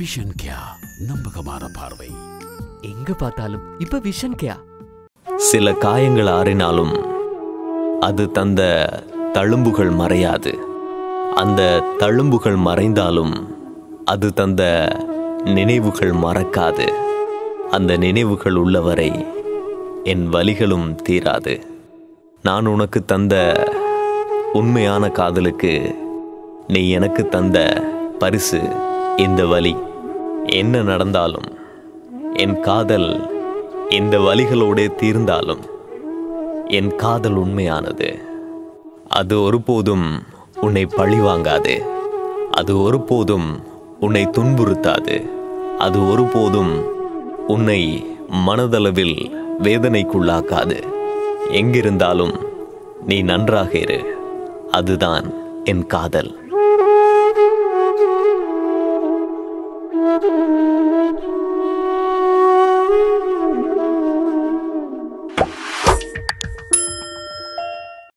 vision கியா நம்பகமான பார்வை எங்க பார்த்தாலும் இப்ப விஷன் கேயா சில காயங்கள் ஆறினாலும் அது தந்த தழும்புகள் மறையாது அந்த தழும்புகள் மறைந்தாலும் அது தந்த நினைவுகள் மறக்காது அந்த நினைவுகள் உள்ளவரை என் வலிகளும் தீராது நான் உனக்கு தந்த உண்மையான காதலுக்கு நீ எனக்கு தந்த பரிசு இந்த வலி என்ன நடந்தாலும் என் காதல் இந்த வலிகளோடே தீர்ந்தாலும் என் காதல் உண்மையானது அது ஒருபோதும் உன்னை பழிவாங்காது அது ஒருபோதும் உன்னை துன்புறுத்தாது அது ஒருபோதும் உன்னை மனதளவில் வேதனைக்குள்ளாக்காது எங்கிருந்தாலும் நீ நன்றாக இரு அதுதான் என் காதல்